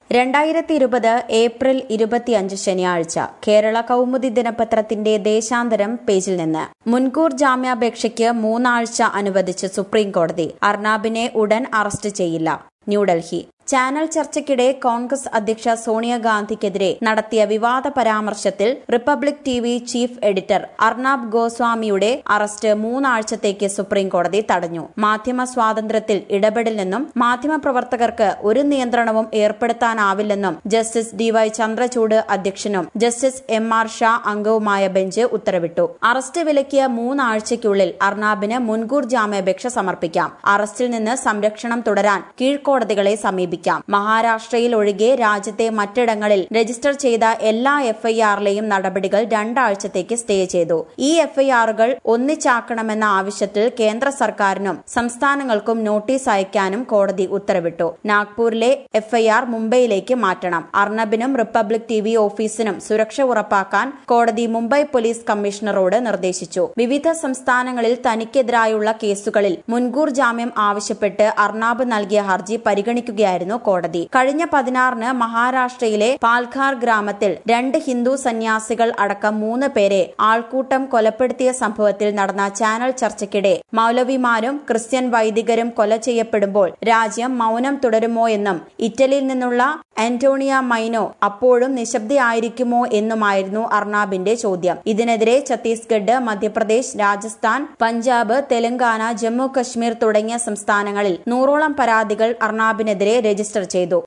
രണ്ടായിരത്തി ഇരുപത് ഏപ്രിൽ ഇരുപത്തിയഞ്ച് ശനിയാഴ്ച കേരള കൗമുദി ദിനപത്രത്തിന്റെ ദേശാന്തരം പേജിൽ നിന്ന് മുൻകൂർ ജാമ്യാപേക്ഷയ്ക്ക് മൂന്നാഴ്ച അനുവദിച്ച് സുപ്രീം കോടതി അർണാബിനെ ഉടൻ അറസ്റ്റ് ചെയ്യില്ല ന്യൂഡൽഹി ചാനൽ ചർച്ചയ്ക്കിടെ കോൺഗ്രസ് അധ്യക്ഷ സോണിയാഗാന്ധിക്കെതിരെ നടത്തിയ വിവാദ പരാമർശത്തിൽ Republic T V chief editor Arnab ഗോസ്വാമിയുടെ അറസ്റ്റ് മൂന്നാഴ്ചത്തേക്ക് സുപ്രീം കോടതി തടഞ്ഞു മാധ്യമ സ്വാതന്ത്ര്യത്തിൽ ഇടപെടില്ലെന്നും മാധ്യമപ്രവർത്തകർക്ക് ഒരു നിയന്ത്രണവും ഏർപ്പെടുത്താനാവില്ലെന്നും ജസ്റ്റിസ് ഡി വൈ ചന്ദ്രചൂഡ് അധ്യക്ഷനും ജസ്റ്റിസ് എം ആർ ഷാ അംഗവുമായ ബെഞ്ച് ഉത്തരവിട്ടു അറസ്റ്റ് വിലക്കിയ മൂന്നാഴ്ചയ്ക്കുള്ളിൽ അർണാബിന് മുൻകൂർ ജാമ്യാപേക്ഷ സമർപ്പിക്കാം അറസ്റ്റിൽ നിന്ന് സംരക്ഷണം തുടരാൻ കീഴ്ക്കോടതികളെ സമീപിക്കാം മഹാരാഷ്ട്രയിൽ ഒഴികെ രാജ്യത്തെ മറ്റിടങ്ങളിൽ രജിസ്റ്റർ ചെയ്ത എല്ലാ എഫ്ഐആറിലെയും നടപടികൾ രണ്ടാഴ്ചത്തേക്ക് സ്റ്റേ ചെയ്തു ഈ എഫ്ഐആറുകൾ ഒന്നിച്ചാക്കണമെന്ന ആവശ്യത്തിൽ കേന്ദ്ര സർക്കാരിനും സംസ്ഥാനങ്ങൾക്കും നോട്ടീസ് അയക്കാനും കോടതി ഉത്തരവിട്ടു നാഗ്പൂരിലെ എഫ്ഐആർ മുംബൈയിലേക്ക് മാറ്റണം അർണബിനും റിപ്പബ്ലിക് ടി വി ഓഫീസിനും സുരക്ഷ ഉറപ്പാക്കാൻ കോടതി മുംബൈ പോലീസ് കമ്മീഷണറോട് നിർദ്ദേശിച്ചു വിവിധ സംസ്ഥാനങ്ങളിൽ തനിക്കെതിരായുള്ള കേസുകളിൽ മുൻകൂർ ജാമ്യം ആവശ്യപ്പെട്ട് അർണാബ് നൽകിയ ഹർജി പരിഗണിക്കുകയായിരുന്നു കോടതി കഴിഞ്ഞ പതിനാറിന് മഹാരാഷ്ട്രയിലെ പാൽഘാർ ഗ്രാമത്തിൽ രണ്ട് ഹിന്ദു സന്യാസികൾ അടക്കം മൂന്ന് പേരെ ആൾക്കൂട്ടം കൊലപ്പെടുത്തിയ സംഭവത്തിൽ നടന്ന ചാനൽ ചർച്ചയ്ക്കിടെ മൗലവിമാരും ക്രിസ്ത്യൻ വൈദികരും കൊല ചെയ്യപ്പെടുമ്പോൾ രാജ്യം മൗനം തുടരുമോ എന്നും ഇറ്റലിയിൽ നിന്നുള്ള ആന്റോണിയ മൈനോ അപ്പോഴും നിശബ്ദയായിരിക്കുമോ എന്നുമായിരുന്നു അർണാബിന്റെ ചോദ്യം ഇതിനെതിരെ ഛത്തീസ്ഗഡ് മധ്യപ്രദേശ് രാജസ്ഥാൻ പഞ്ചാബ് തെലങ്കാന ജമ്മു കശ്മീർ തുടങ്ങിയ സംസ്ഥാനങ്ങളിൽ നൂറോളം പരാതികൾ അർണാബിനെതിരെ രജിസ്റ്റർ ചെയ്തു